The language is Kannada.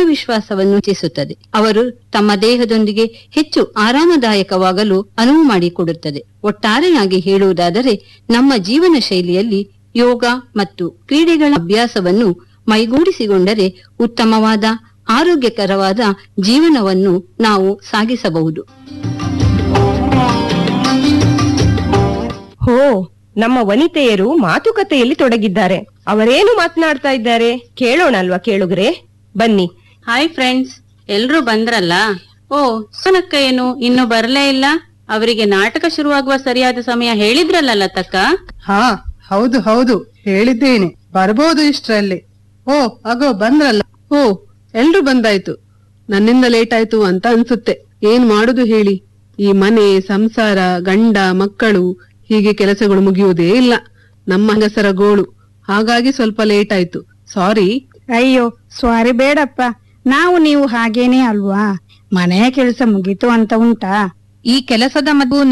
ಆತ್ಮವಿಶ್ವಾಸವನ್ನು ಹೆಚ್ಚಿಸುತ್ತದೆ ಅವರು ತಮ್ಮ ದೇಹದೊಂದಿಗೆ ಹೆಚ್ಚು ಆರಾಮದಾಯಕವಾಗಲು ಅನುವು ಮಾಡಿಕೊಡುತ್ತದೆ ಒಟ್ಟಾರೆಯಾಗಿ ಹೇಳುವುದಾದರೆ ನಮ್ಮ ಜೀವನ ಶೈಲಿಯಲ್ಲಿ ಯೋಗ ಮತ್ತು ಕ್ರೀಡೆಗಳ ಅಭ್ಯಾಸವನ್ನು ಮೈಗೂಡಿಸಿಕೊಂಡರೆ ಉತ್ತಮವಾದ ಆರೋಗ್ಯಕರವಾದ ಜೀವನವನ್ನು ನಾವು ಸಾಗಿಸಬಹುದು ಹೋ ನಮ್ಮ ವನಿತೆಯರು ಮಾತುಕತೆಯಲ್ಲಿ ತೊಡಗಿದ್ದಾರೆ ಅವರೇನು ಮಾತನಾಡ್ತಾ ಇದ್ದಾರೆ ಕೇಳೋಣ ಅಲ್ವಾ ಕೇಳುಗರೆ ಬನ್ನಿ ಹಾಯ್ ಫ್ರೆಂಡ್ಸ್ ಎಲ್ರೂ ಬಂದ್ರಲ್ಲ ಓ ಸೋನಕ್ಕ ಏನು ಇನ್ನು ಬರಲೇ ಇಲ್ಲ ಅವರಿಗೆ ನಾಟಕ ಶುರುವಾಗುವ ಸರಿಯಾದ ಸಮಯ ಹೇಳಿದ್ರಲ್ಲ ಲತಕ್ಕ ಹಾ ಹೌದು ಹೌದು ಹೇಳಿದ್ದೇನೆ ಬರ್ಬೋದು ಇಷ್ಟ್ರಲ್ಲಿ ಓ ಅಗೋ ಬಂದ್ರಲ್ಲ ಓ ಎಲ್ರು ಬಂದಾಯ್ತು ನನ್ನಿಂದ ಲೇಟ್ ಆಯ್ತು ಅಂತ ಅನ್ಸುತ್ತೆ ಏನ್ ಮಾಡುದು ಹೇಳಿ ಈ ಮನೆ ಸಂಸಾರ ಗಂಡ ಮಕ್ಕಳು ಹೀಗೆ ಕೆಲಸಗಳು ಮುಗಿಯುವುದೇ ಇಲ್ಲ ನಮ್ಮ ಹೆಂಗಸರ ಗೋಳು ಹಾಗಾಗಿ ಸ್ವಲ್ಪ ಲೇಟ್ ಆಯ್ತು ಸಾರಿ ಅಯ್ಯೋ ಸ್ವಾರಿ ಬೇಡಪ್ಪ ನಾವು ನೀವು ಹಾಗೇನೆ ಅಲ್ವಾ ಮನೆಯ ಕೆಲಸ ಮುಗೀತು ಅಂತ ಉಂಟಾ ಈ ಕೆಲಸದ ಮದ್ದು